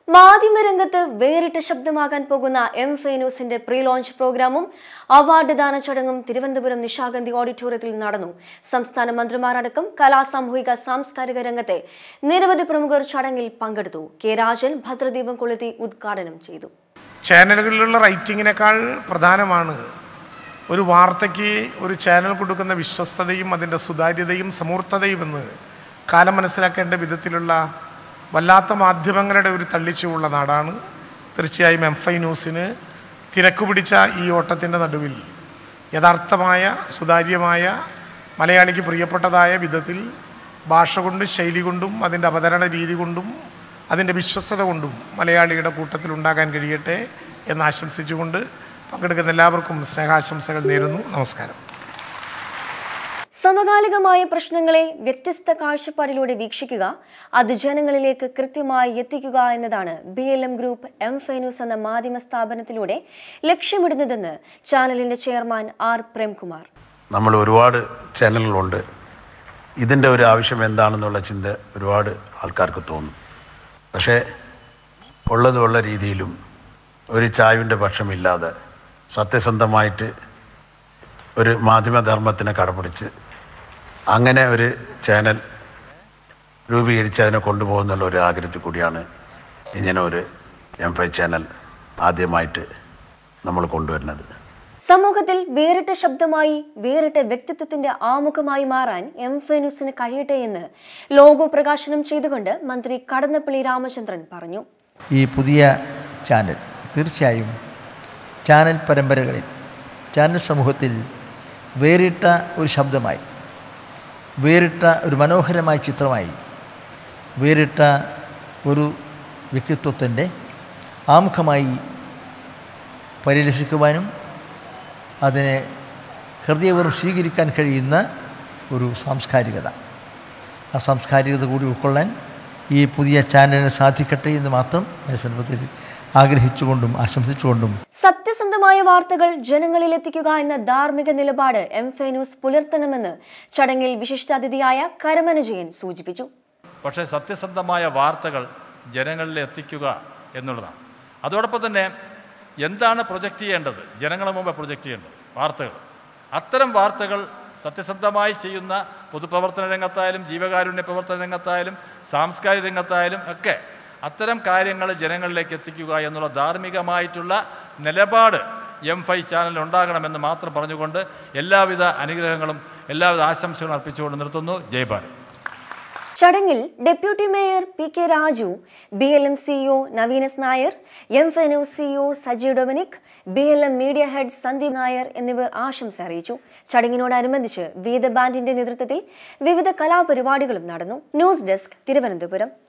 മാധ്യമരംഗത്ത് വേറിട്ട ശബ്ദമാകാൻ പോകുന്ന എം ഫെനൂസിന്റെ പ്രീ ലോഞ്ച് പ്രോഗ്രാമും അവാർഡ് ദാന ചടങ്ങും തിരുവനന്തപുരം നിശാഗന്ധി ഓഡിറ്റോറിയത്തിൽ നടന്നു സംസ്ഥാന മന്ത്രിമാരടക്കം കലാ സാമൂഹിക സാംസ്കാരിക രംഗത്തെ നിരവധി പ്രമുഖർ ചടങ്ങിൽ പങ്കെടുത്തു കെ രാജൻ ഭദ്രദീപം കൊളുത്തി ഉദ്ഘാടനം ചെയ്തു ചാനലുകളിലുള്ള റൈറ്റിങ്ങിനേക്കാൾ പ്രധാനമാണ് ഒരു വാർത്തയ്ക്ക് ഒരു ചാനൽ കൊടുക്കുന്ന വിശ്വസ്തതയും അതിൻ്റെ സുതാര്യതയും സമൂർത്തതയും എന്ന് കാലം മനസ്സിലാക്കേണ്ട വിധത്തിലുള്ള വല്ലാത്ത മാധ്യമങ്ങളുടെ ഒരു തള്ളിച്ചുള്ള നാടാണ് തീർച്ചയായും എം ഫൈ ന്യൂസിന് തിരക്ക് പിടിച്ച ഈ ഓട്ടത്തിൻ്റെ നടുവിൽ യഥാർത്ഥമായ സുതാര്യമായ മലയാളിക്ക് പ്രിയപ്പെട്ടതായ വിധത്തിൽ ഭാഷ കൊണ്ടും ശൈലി കൊണ്ടും അതിൻ്റെ അവതരണ രീതി കൊണ്ടും അതിൻ്റെ വിശ്വസ്തത കൊണ്ടും മലയാളിയുടെ കൂട്ടത്തിൽ ഉണ്ടാകാൻ കഴിയട്ടെ എന്ന് ആശംസിച്ചുകൊണ്ട് പങ്കെടുക്കുന്ന എല്ലാവർക്കും സ്നേഹാശംസകൾ നേരുന്നു നമസ്കാരം സമകാലികമായ പ്രശ്നങ്ങളെ വ്യത്യസ്ത കാഴ്ചപ്പാടിലൂടെ വീക്ഷിക്കുക അത് ജനങ്ങളിലേക്ക് കൃത്യമായി എത്തിക്കുക എന്നതാണ് B L M group M Fainus എന്ന മാധ്യമ സ്ഥാപനത്തിലൂടെ ലക്ഷ്യമിടുന്നതെന്ന് ചാനലിന്റെ ചെയർമാൻ ആർ പ്രേംകുമാർ നമ്മൾ ഒരുപാട് ചാനലുകളുണ്ട് ഇതിൻ്റെ ഒരു ആവശ്യം എന്താണെന്നുള്ള ചിന്ത ഒരുപാട് ആൾക്കാർക്ക് തോന്നും പക്ഷേ ഉള്ളതുള്ള രീതിയിലും ഒരു ചായവിൻ്റെ പക്ഷമില്ലാതെ സത്യസന്ധമായിട്ട് ഒരു മാധ്യമധർമ്മത്തിനെ കടപിടിച്ച് അങ്ങനെ ഒരു ചാനൽ രൂപീകരിച്ച് അതിനെ കൊണ്ടുപോകുന്നുള്ള ഒരു ആഗ്രഹത്തിൽ കൂടിയാണ് ഇങ്ങനെ ഒരു എം ഫൈ ചാനൽ ആദ്യമായിട്ട് നമ്മൾ കൊണ്ടുവരുന്നത് സമൂഹത്തിൽ വേറിട്ട ശബ്ദമായി വേറിട്ട വ്യക്തിത്വത്തിന്റെ ആമുഖമായി മാറാൻ എം ഫെനൂസിന് കഴിയട്ടെ എന്ന് ലോഗോ പ്രകാശനം ചെയ്തുകൊണ്ട് മന്ത്രി കടന്നപ്പള്ളി രാമചന്ദ്രൻ പറഞ്ഞു ഈ പുതിയ ചാനൽ തീർച്ചയായും ചാനൽ പരമ്പരകളിൽ ചാനൽ സമൂഹത്തിൽ വേറിട്ട ഒരു ശബ്ദമായി വേറിട്ട ഒരു മനോഹരമായ ചിത്രമായി വേറിട്ട ഒരു വ്യക്തിത്വത്തിൻ്റെ ആമുഖമായി പരിരക്ഷിക്കുവാനും അതിനെ ഹൃദയപൂർവ്വം സ്വീകരിക്കാൻ കഴിയുന്ന ഒരു സാംസ്കാരികത ആ സാംസ്കാരികത കൂടി ഉൾക്കൊള്ളാൻ ഈ പുതിയ ചാനലിന് സാധിക്കട്ടെ എന്ന് മാത്രം ഈ സന്ദർഭത്തിൽ ആഗ്രഹിച്ചുകൊണ്ടും ആശംസിച്ചുകൊണ്ടും സത്യസന്ധമായ വാർത്തകൾ ജനങ്ങളിൽ എത്തിക്കുക എന്ന ധാർമ്മിക നിലപാട് എം ഫെനൂസ് പുലർത്തണമെന്ന് ചടങ്ങിൽ വിശിഷ്ടാതിഥിയായ കരമന ജയൻ സൂചിപ്പിച്ചു പക്ഷേ സത്യസന്ധമായ വാർത്തകൾ ജനങ്ങളിൽ എത്തിക്കുക എന്നുള്ളതാണ് അതോടൊപ്പം തന്നെ എന്താണ് പ്രൊജക്റ്റ് ചെയ്യേണ്ടത് ജനങ്ങളെ മുമ്പ് പ്രൊജക്റ്റ് ചെയ്യേണ്ടത് വാർത്തകൾ അത്തരം വാർത്തകൾ സത്യസന്ധമായി ചെയ്യുന്ന പൊതുപ്രവർത്തന രംഗത്തായാലും ജീവകാരുണ്യ പ്രവർത്തന രംഗത്തായാലും സാംസ്കാരിക രംഗത്തായാലും ഒക്കെ അത്തരം കാര്യങ്ങൾ ജനങ്ങളിലേക്ക് എത്തിക്കുക എന്നുള്ള ധാർമ്മികമായിട്ടുള്ള നിലപാട് എം ഫൈ ചാനലിൽ ഉണ്ടാകണമെന്ന് മാത്രം പറഞ്ഞുകൊണ്ട് എല്ലാവിധ അനുഗ്രഹങ്ങളും എല്ലാവിധ ആശംസകളും അർപ്പിച്ചുകൊണ്ട് നിർത്തുന്നു ജയ് ഭാരത് ചടങ്ങിൽ deputy mayor P K Raju B L M CEO Naveenas Nair M Fenoos CEO Saji Dominic B L M media head Sandeep Nair എന്നിവർ ആശംസ അറിയിച്ചു ചടങ്ങിനോടനുബന്ധിച്ച് വേദ ബാൻഡിന്റെ നേതൃത്വത്തിൽ വിവിധ കലാപരിപാടികളും നടന്നു ന്യൂസ് ഡെസ്ക് തിരുവനന്തപുരം